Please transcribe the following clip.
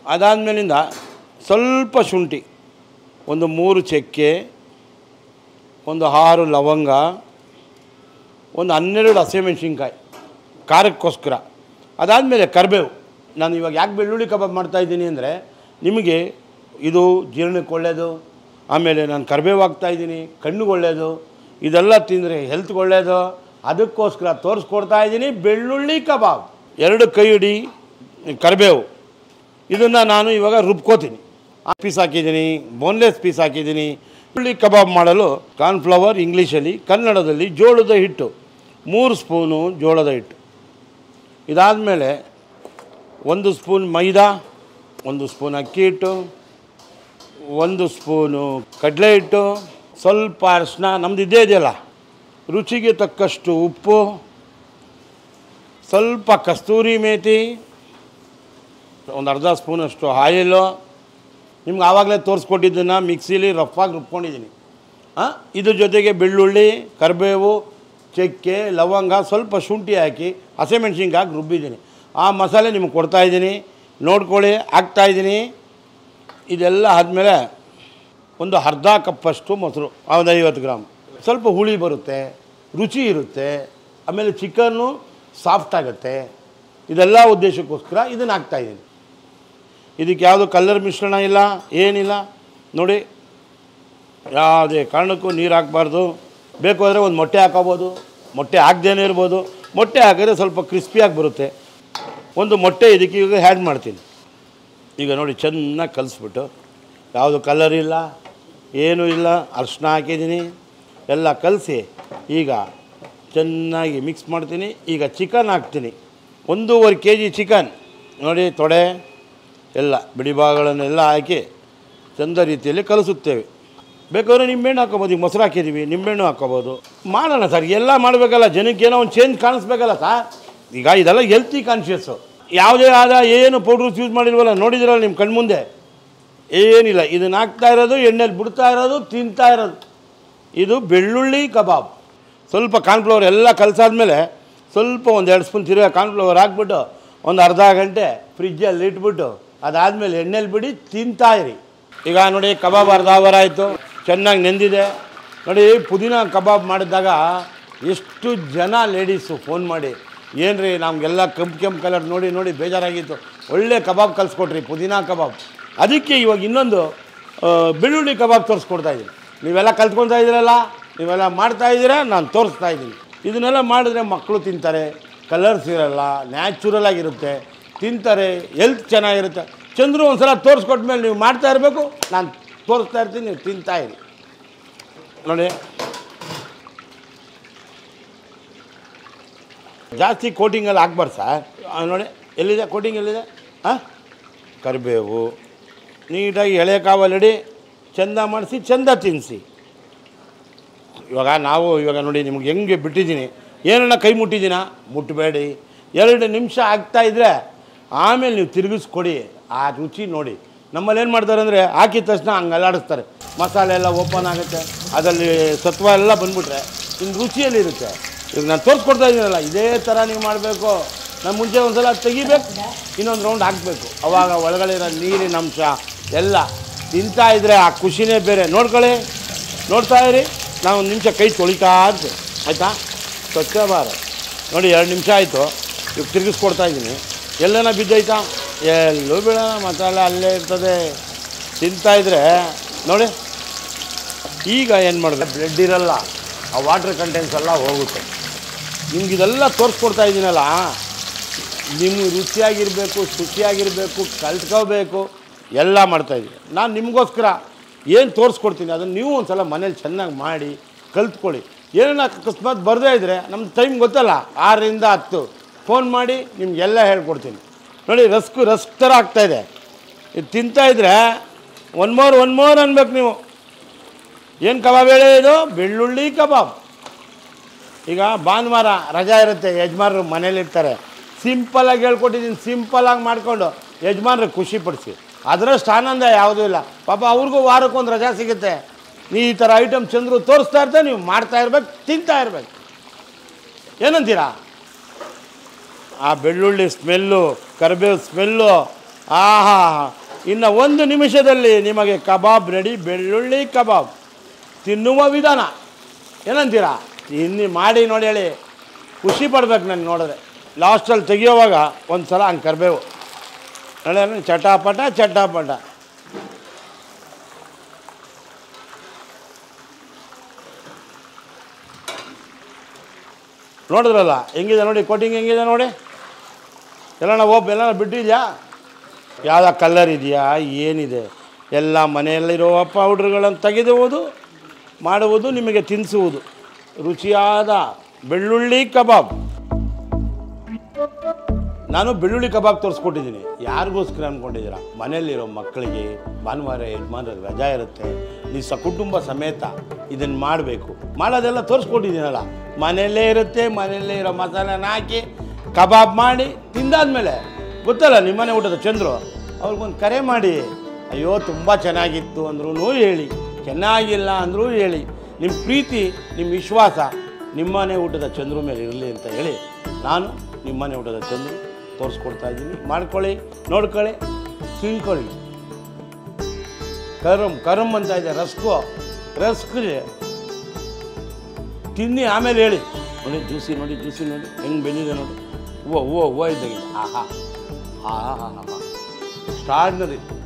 ಅದಾದಮೇಲಿಂದ ಸ್ವಲ್ಪ ಶುಂಠಿ ಒಂದು ಮೂರು ಚಕ್ಕೆ ಒಂದು ಆರು ಲವಂಗ ಒಂದು ಹನ್ನೆರಡು ಹಸಿಮೆಣ್ಸಿನ್ಕಾಯಿ ಖಾರಕ್ಕೋಸ್ಕರ ಅದಾದಮೇಲೆ ಕರಿಬೇವು ನಾನು ಇವಾಗ ಯಾಕೆ ಬೆಳ್ಳುಳ್ಳಿ ಕಬಾಬ್ ಮಾಡ್ತಾಯಿದ್ದೀನಿ ಅಂದರೆ ನಿಮಗೆ ಇದು ಜೀರ್ಣಕ್ಕೆ ಒಳ್ಳೆಯದು ಆಮೇಲೆ ನಾನು ಕರಿಬೇವು ಹಾಕ್ತಾಯಿದ್ದೀನಿ ಕಣ್ಣಿಗೆ ಒಳ್ಳೆಯದು ಇದೆಲ್ಲ ತಿಂದರೆ ಹೆಲ್ತ್ಗೆ ಒಳ್ಳೆಯದು ಅದಕ್ಕೋಸ್ಕರ ತೋರಿಸ್ಕೊಡ್ತಾ ಇದ್ದೀನಿ ಬೆಳ್ಳುಳ್ಳಿ ಕಬಾಬ್ ಎರಡು ಕೈ ಹಿಡಿ ಕರಿಬೇವು ಇದನ್ನು ನಾನು ಇವಾಗ ರುಬ್ಕೋತೀನಿ ಪೀಸ್ ಹಾಕಿದ್ದೀನಿ ಬೋನ್ಲೆಸ್ ಪೀಸ್ ಹಾಕಿದ್ದೀನಿ ಹುಳಿ ಕಬಾಬ್ ಮಾಡಲು ಕಾರ್ನ್ಫ್ಲವರ್ ಇಂಗ್ಲೀಷಲ್ಲಿ ಕನ್ನಡದಲ್ಲಿ ಜೋಳದ ಹಿಟ್ಟು ಮೂರು ಸ್ಪೂನು ಜೋಳದ ಹಿಟ್ಟು ಇದಾದಮೇಲೆ ಒಂದು ಸ್ಪೂನ್ ಮೈದಾ ಒಂದು ಸ್ಪೂನ್ ಅಕ್ಕಿ ಹಿಟ್ಟು ಒಂದು ಸ್ಪೂನು ಕಡಲೆ ಹಿಟ್ಟು ಸ್ವಲ್ಪ ಅರಿಶಿನ ನಮ್ದು ಇದೇ ಇದೆಯಲ್ಲ ರುಚಿಗೆ ತಕ್ಕಷ್ಟು ಉಪ್ಪು ಸ್ವಲ್ಪ ಕಸ್ತೂರಿ ಮೇಥಿ ಒಂದು ಅರ್ಧ ಸ್ಪೂನಷ್ಟು ಆಯಿಲು ನಿಮ್ಗೆ ಆವಾಗಲೇ ತೋರಿಸ್ಕೊಟ್ಟಿದ್ದನ್ನು ಮಿಕ್ಸಿಲಿ ರಫಾಗಿ ರುಬ್ಕೊಂಡಿದ್ದೀನಿ ಹಾಂ ಇದ್ರ ಜೊತೆಗೆ ಬೆಳ್ಳುಳ್ಳಿ ಕರಿಬೇವು ಚಕ್ಕೆ ಲವಂಗ ಸ್ವಲ್ಪ ಶುಂಠಿ ಹಾಕಿ ಹಸಿಮೆಣ್ಸಿನ್ಕಾಯಿ ಹಾಕಿ ರುಬ್ಬಿದ್ದೀನಿ ಆ ಮಸಾಲೆ ನಿಮ್ಗೆ ಕೊಡ್ತಾಯಿದ್ದೀನಿ ನೋಡ್ಕೊಳ್ಳಿ ಹಾಕ್ತಾಯಿದ್ದೀನಿ ಇದೆಲ್ಲ ಆದಮೇಲೆ ಒಂದು ಅರ್ಧ ಕಪ್ಪಷ್ಟು ಮೊಸರು ಒಂದು ಐವತ್ತು ಗ್ರಾಮ್ ಸ್ವಲ್ಪ ಹುಳಿ ಬರುತ್ತೆ ರುಚಿ ಇರುತ್ತೆ ಆಮೇಲೆ ಚಿಕನ್ನು ಸಾಫ್ಟ್ ಆಗುತ್ತೆ ಇದೆಲ್ಲ ಉದ್ದೇಶಕ್ಕೋಸ್ಕರ ಇದನ್ನು ಹಾಕ್ತಾಯಿದ್ದೀನಿ ಇದಕ್ಕೆ ಯಾವುದು ಕಲ್ಲರ್ ಮಿಶ್ರಣ ಇಲ್ಲ ಏನಿಲ್ಲ ನೋಡಿ ಯಾವುದೇ ಕಾರಣಕ್ಕೂ ನೀರು ಹಾಕಬಾರ್ದು ಬೇಕು ಅಂದರೆ ಒಂದು ಮೊಟ್ಟೆ ಹಾಕೋಬೋದು ಮೊಟ್ಟೆ ಹಾಕ್ದೇನೆ ಇರ್ಬೋದು ಮೊಟ್ಟೆ ಹಾಕಿದ್ರೆ ಸ್ವಲ್ಪ ಕ್ರಿಸ್ಪಿಯಾಗಿ ಬರುತ್ತೆ ಒಂದು ಮೊಟ್ಟೆ ಇದಕ್ಕೆ ಈಗ ಹ್ಯಾಡ್ ಮಾಡ್ತೀನಿ ಈಗ ನೋಡಿ ಚೆನ್ನಾಗಿ ಕಲಿಸ್ಬಿಟ್ಟು ಯಾವುದು ಕಲರ್ ಇಲ್ಲ ಏನೂ ಇಲ್ಲ ಅರ್ಶಿನ ಹಾಕಿದ್ದೀನಿ ಎಲ್ಲ ಕಲಸಿ ಈಗ ಚೆನ್ನಾಗಿ ಮಿಕ್ಸ್ ಮಾಡ್ತೀನಿ ಈಗ ಚಿಕನ್ ಹಾಕ್ತೀನಿ ಒಂದೂವರೆ ಕೆ ಜಿ ಚಿಕನ್ ನೋಡಿ ತೊಡೆ ಎಲ್ಲ ಬಿಡಿ ಭಾಗಗಳನ್ನೆಲ್ಲ ಹಾಕಿ ಚಂದ ರೀತಿಯಲ್ಲಿ ಕಲಿಸುತ್ತೇವೆ ಬೇಕಾದ್ರೆ ನಿಂಬೆಹಣ್ಣು ಹಾಕೋಬೋದು ಈಗ ಮೊಸರು ಹಾಕಿದ್ದೀವಿ ನಿಂಬೆಹಣ್ಣು ಹಾಕೋಬೋದು ಮಾಡೋಣ ಸರ್ ಎಲ್ಲ ಮಾಡಬೇಕಲ್ಲ ಜನಕ್ಕೆ ಏನೋ ಒಂದು ಚೇಂಜ್ ಕಾಣಿಸ್ಬೇಕಲ್ಲ ಸರ್ ಈಗ ಇದೆಲ್ಲ ಹೆಲ್ತಿ ಕಾನ್ಷಿಯಸ್ಸು ಯಾವುದೇ ಆದ ಏನು ಪೌಡ್ರಸ್ ಯೂಸ್ ಮಾಡಿಲ್ವಲ್ಲ ನೋಡಿದಿರಲ್ಲ ನಿಮ್ಮ ಕಣ್ಮುಂದೆ ಏನಿಲ್ಲ ಇದನ್ನು ಹಾಕ್ತಾ ಇರೋದು ಎಣ್ಣೆಲಿ ಬಿಡ್ತಾ ಇರೋದು ತಿಂತಾ ಇರೋದು ಇದು ಬೆಳ್ಳುಳ್ಳಿ ಕಬಾಬ್ ಸ್ವಲ್ಪ ಕಾರ್ನ್ಫ್ಲವರ್ ಎಲ್ಲ ಕಲಸಾದ್ಮೇಲೆ ಸ್ವಲ್ಪ ಒಂದು ಎರಡು ಸ್ಪೂನ್ ತಿರುಗ ಕಾರ್ನ್ಫ್ಲವರ್ ಹಾಕ್ಬಿಟ್ಟು ಒಂದು ಅರ್ಧ ಗಂಟೆ ಫ್ರಿಜ್ಜಲ್ಲಿ ಇಟ್ಬಿಟ್ಟು ಅದಾದಮೇಲೆ ಎಣ್ಣೆಲಿ ಬಿಡಿ ತಿಂತಾ ಇರಿ ಈಗ ನೋಡಿ ಕಬಾಬ್ ಅರ್ಧ ಅವರ್ ಆಯಿತು ಚೆನ್ನಾಗಿ ನೆಂದಿದೆ ನೋಡಿ ಪುದೀನ ಕಬಾಬ್ ಮಾಡಿದಾಗ ಎಷ್ಟು ಜನ ಲೇಡೀಸು ಫೋನ್ ಮಾಡಿ ಏನು ರೀ ನಮಗೆಲ್ಲ ಕೆಂಪು ಕೆಂಪು ಕಲರ್ ನೋಡಿ ನೋಡಿ ಬೇಜಾರಾಗಿತ್ತು ಒಳ್ಳೆ ಕಬಾಬ್ ಕಲಿಸ್ಕೊಟ್ರಿ ಪುದೀನ ಕಬಾಬ್ ಅದಕ್ಕೆ ಇವಾಗ ಇನ್ನೊಂದು ಆ, ಬೆಳ್ಳುಳ್ಳಿ ಕಬಾಬ್ ತೋರಿಸ್ಕೊಡ್ತಾ ಇದ್ದೀನಿ ನೀವೆಲ್ಲ ಕಲ್ತ್ಕೊತಾ ಇದ್ದೀರಲ್ಲ ನೀವೆಲ್ಲ ಮಾಡ್ತಾ ಇದ್ದೀರಾ ನಾನು ತೋರಿಸ್ತಾ ಇದ್ದೀನಿ ಇದನ್ನೆಲ್ಲ ಮಾಡಿದ್ರೆ ಮಕ್ಕಳು ತಿಂತಾರೆ ಕಲರ್ಸ್ ಇರಲ್ಲ ನ್ಯಾಚುರಲ್ ಆಗಿರುತ್ತೆ ತಿಂತಾರೆ ಹೆಲ್ತ್ ಚೆನ್ನಾಗಿರುತ್ತೆ ಚಂದ್ರು ಒಂದು ಸಲ ತೋರಿಸ್ಕೊಟ್ಮೇಲೆ ನೀವು ಮಾಡ್ತಾ ಇರಬೇಕು ನಾನು ತೋರಿಸ್ತಾ ಇರ್ತೀನಿ ನೀವು ತಿಂತಾ ಇರಿ ನೋಡಿ ಜಾಸ್ತಿ ಕೋಟಿಂಗಲ್ಲಿ ಹಾಕ್ಬಾರ್ದು ಸರ್ ಆ, ನೋಡಿ ಎಲ್ಲಿದೆ ಕೋಟಿಂಗ್ ಎಲ್ಲಿದೆ ಹಾಂ ಕರಿಬೇವು ನೀಟಾಗಿ ಎಳೆ ಕಾವಲಿಡಿ ಚೆಂದ ಮಾಡಿಸಿ ಚೆಂದ ತಿನ್ನಿಸಿ ಇವಾಗ ನಾವು ಇವಾಗ ನೋಡಿ ನಿಮ್ಗೆ ಹೆಂಗೆ ಬಿಟ್ಟಿದ್ದೀನಿ ಏನನ್ನ ಕೈ ಮುಟ್ಟಿದ್ದೀನ ಮುಟ್ಟಬೇಡಿ ಎರಡು ನಿಮಿಷ ಆಗ್ತಾ ಇದ್ದರೆ ಆಮೇಲೆ ನೀವು ತಿರುಗಿಸ್ಕೊಡಿ ಆ ರುಚಿ ನೋಡಿ ನಮ್ಮಲ್ಲಿ ಏನು ಮಾಡ್ತಾರೆ ಅಂದರೆ ಹಾಕಿದ ತಕ್ಷಣ ಹಂಗೆ ಅಲ್ಲಾಡಿಸ್ತಾರೆ ಮಸಾಲೆ ಎಲ್ಲ ಓಪನ್ ಆಗುತ್ತೆ ಅದರಲ್ಲಿ ಸತ್ವ ಎಲ್ಲ ಬಂದ್ಬಿಟ್ರೆ ಇನ್ನು ರುಚಿಯಲ್ಲಿ ಇರುತ್ತೆ ಈಗ ನಾನು ತೋರಿಸ್ಕೊಡ್ತಾ ಇದ್ದೀನಲ್ಲ ಇದೇ ಥರ ನೀವು ಮಾಡಬೇಕು ನಾನು ಮುಂಚೆ ಒಂದು ಸಲ ತೆಗಿಬೇಕು ಇನ್ನೊಂದು ರೌಂಡ್ ಹಾಕಬೇಕು ಅವಾಗ ಒಳಗಡೆ ಇರೋ ನೀರಿನ ಅಂಶ ಎಲ್ಲ ತಿಂತಾ ಇದ್ದರೆ ಆ ಖುಷಿನೇ ಬೇರೆ ನೋಡ್ಕೊಳ್ಳಿ ನೋಡ್ತಾ ಇರಿ ನಾವು ಒಂದು ನಿಮಿಷ ಕೈ ತೊಳಿತಾ ಇರ್ತೀವಿ ಆಯಿತಾ ಸ್ವಚ್ಛ ಭಾರತ್ ನೋಡಿ ಎರಡು ನಿಮಿಷ ಆಯಿತು ಈಗ ತಿರುಗಿಸ್ಕೊಡ್ತಾ ಇದ್ದೀನಿ ಎಲ್ಲನ ಬಿದ್ದೈತಾ ಎಲ್ಲೂ ಬಿಡೋಣ ಮಸಾಲೆ ಅಲ್ಲೇ ಇರ್ತದೆ ತಿಂತಾ ಇದ್ರೆ ನೋಡಿ ಈಗ ಏನು ಮಾಡಬೇಕು ಬ್ಲೆಡ್ ಇರಲ್ಲ ಆ ವಾಟರ್ ಕಂಟೆಂಟ್ಸ್ ಎಲ್ಲ ಹೋಗುತ್ತೆ ನಿಮ್ಗೆ ಇದೆಲ್ಲ ತೋರಿಸ್ಕೊಡ್ತಾ ಇದ್ದೀನಲ್ಲ ನಿಮ್ಗೆ ರುಚಿಯಾಗಿರಬೇಕು ಶುಚಿಯಾಗಿರಬೇಕು ಕಲ್ತ್ಕೋಬೇಕು ಎಲ್ಲ ಮಾಡ್ತಾಯಿದ್ದೀನಿ ನಾನು ನಿಮಗೋಸ್ಕರ ಏನು ತೋರಿಸ್ಕೊಡ್ತೀನಿ ಅದನ್ನು ನೀವು ಒಂದು ಸಲ ಮನೇಲಿ ಚೆನ್ನಾಗಿ ಮಾಡಿ ಕಲ್ತ್ಕೊಳ್ಳಿ ಏನನ್ನ ಅಕಸ್ಮಾತ್ ಬರದೇ ಇದ್ದರೆ ನಮ್ಮ ಟೈಮ್ ಗೊತ್ತಲ್ಲ ಆರರಿಂದ ಹತ್ತು ಫೋನ್ ಮಾಡಿ ನಿಮಗೆಲ್ಲ ಹೇಳ್ಕೊಡ್ತೀನಿ ನೋಡಿ ರಸ್ಕ್ ರಸ್ಕ್ ಥರ ಆಗ್ತಾಯಿದೆ ಇದು ತಿಂತಾ ಇದ್ರೆ ಒನ್ ಮೋರ್ ಒನ್ ಮೋರ್ ಅನ್ಬೇಕು ನೀವು ಏನು ಕಬಾಬ್ ಹೇಳಿ ಇದು ಬೆಳ್ಳುಳ್ಳಿ ಕಬಾಬ್ ಈಗ ಭಾನುವಾರ ರಜಾ ಇರುತ್ತೆ ಯಜಮಾನರು ಮನೇಲಿರ್ತಾರೆ ಸಿಂಪಲಾಗಿ ಹೇಳ್ಕೊಟ್ಟಿದ್ದೀನಿ ಸಿಂಪಲಾಗಿ ಮಾಡಿಕೊಂಡು ಯಜಮಾನ್ರಿಗೆ ಖುಷಿ ಪಡಿಸಿ ಅದರಷ್ಟು ಆನಂದ ಯಾವುದೂ ಇಲ್ಲ ಪಾಪ ಅವ್ರಿಗೂ ವಾರಕ್ಕೊಂದು ರಜಾ ಸಿಗುತ್ತೆ ನೀ ಈ ಥರ ಐಟಮ್ ಚಂದ್ರು ತೋರಿಸ್ತಾ ಇರ್ತಾರೆ ನೀವು ಮಾಡ್ತಾ ಇರ್ಬೇಕು ತಿಂತಾ ಇರ್ಬೇಕು ಏನಂತೀರಾ ಆ ಬೆಳ್ಳುಳ್ಳಿ ಸ್ಮೆಲ್ಲು ಕರಿಬೇವು ಸ್ಮೆಲ್ಲು ಆಹಾ ಇನ್ನು ಒಂದು ನಿಮಿಷದಲ್ಲಿ ನಿಮಗೆ ಕಬಾಬ್ ರೆಡಿ ಬೆಳ್ಳುಳ್ಳಿ ಕಬಾಬ್ ತಿನ್ನುವ ವಿಧಾನ ಏನಂತೀರಾ ತಿನ್ನಿ ಮಾಡಿ ನೋಡಿ ಹೇಳಿ ಖುಷಿ ಪಡ್ಬೇಕು ನಾನು ನೋಡಿದ್ರೆ ಲಾಸ್ಟಲ್ಲಿ ತೆಗಿಯೋವಾಗ ಒಂದು ಸಲ ಹಂಗೆ ಕರ್ಬೇವು ನೋಡಿ ಚಟಾಪಟ ಚಟಾಪಟ ನೋಡಿದ್ರಲ್ಲ ಹೆಂಗಿದೆ ನೋಡಿ ಕೋಟಿಂಗ್ ಹೆಂಗಿದೆ ನೋಡಿ ಎಲ್ಲಣ್ಣ ಓಪ್ ಎಲ್ಲಣ್ಣ ಬಿಟ್ಟಿದ್ಯಾ ಯಾವ್ದ ಕಲ್ಲರ್ ಇದೆಯಾ ಏನಿದೆ ಎಲ್ಲ ಮನೆಯಲ್ಲಿರುವ ಪೌಡ್ರ್ಗಳನ್ನು ತೆಗೆದುವುದು ಮಾಡುವುದು ನಿಮಗೆ ತಿನ್ನಿಸುವುದು ರುಚಿಯಾದ ಬೆಳ್ಳುಳ್ಳಿ ಕಬಾಬ್ ನಾನು ಬೆಳ್ಳುಳ್ಳಿ ಕಬಾಬ್ ತೋರಿಸ್ಕೊಟ್ಟಿದ್ದೀನಿ ಯಾರಿಗೋಸ್ಕರ ಅಂದ್ಕೊಂಡಿದ್ದೀರಾ ಮನೆಯಲ್ಲಿರೋ ಮಕ್ಕಳಿಗೆ ಭಾನುವಾರ ಯಜಮಾನ್ರ ರಜಾ ಇರುತ್ತೆ ನೀವು ಸಕುಟುಂಬ ಸಮೇತ ಇದನ್ನು ಮಾಡಬೇಕು ಮಾಡೋದೆಲ್ಲ ತೋರಿಸ್ಕೊಟ್ಟಿದ್ದೀನಲ್ಲ ಮನೆಯಲ್ಲೇ ಇರುತ್ತೆ ಮನೆಯಲ್ಲೇ ಇರೋ ಮಸಾಲೆನ ಹಾಕಿ ಕಬಾಬ್ ಮಾಡಿ ತಿಂದಾದ್ಮೇಲೆ ಗೊತ್ತಲ್ಲ ನಿಮ್ಮನೆ ಊಟದ ಚಂದ್ರು ಅವ್ರಿಗೊಂದು ಕರೆ ಮಾಡಿ ಅಯ್ಯೋ ತುಂಬ ಚೆನ್ನಾಗಿತ್ತು ಅಂದ್ರೂ ಹೇಳಿ ಚೆನ್ನಾಗಿಲ್ಲ ಅಂದರೂ ಹೇಳಿ ನಿಮ್ಮ ಪ್ರೀತಿ ನಿಮ್ಮ ವಿಶ್ವಾಸ ನಿಮ್ಮನೆ ಊಟದ ಚಂದ್ರು ಮೇಲೆ ಇರಲಿ ಅಂತ ಹೇಳಿ ನಾನು ನಿಮ್ಮನೆ ಊಟದ ಚಂದ್ರು ತೋರಿಸ್ಕೊಡ್ತಾ ಇದ್ದೀನಿ ಮಾಡ್ಕೊಳ್ಳಿ ನೋಡ್ಕೊಳ್ಳಿ ತಿಳ್ಕೊಳ್ಳಿ ಕರಮ್ ಕರಮ್ ಅಂತ ಇದೆ ರಸ್ಕು ರಸ್ಕ್ ತಿನ್ನಿ ಆಮೇಲೆ ಹೇಳಿ ನೋಡಿ ಜ್ಯೂಸಿ ನೋಡಿ ಜ್ಯೂಸಿ ನೋಡಿ ಹೆಂಗೆ ಬೆಂದಿದೆ ನೋಡಿ ಹೂವು ಹೂವು ಹೂವು ಇದ್ದಂಗೆ ಆಹಾ ಹಾ ಹಾ ಹಾ ಹಾ ಸ್ಟಾರ್ನರಿ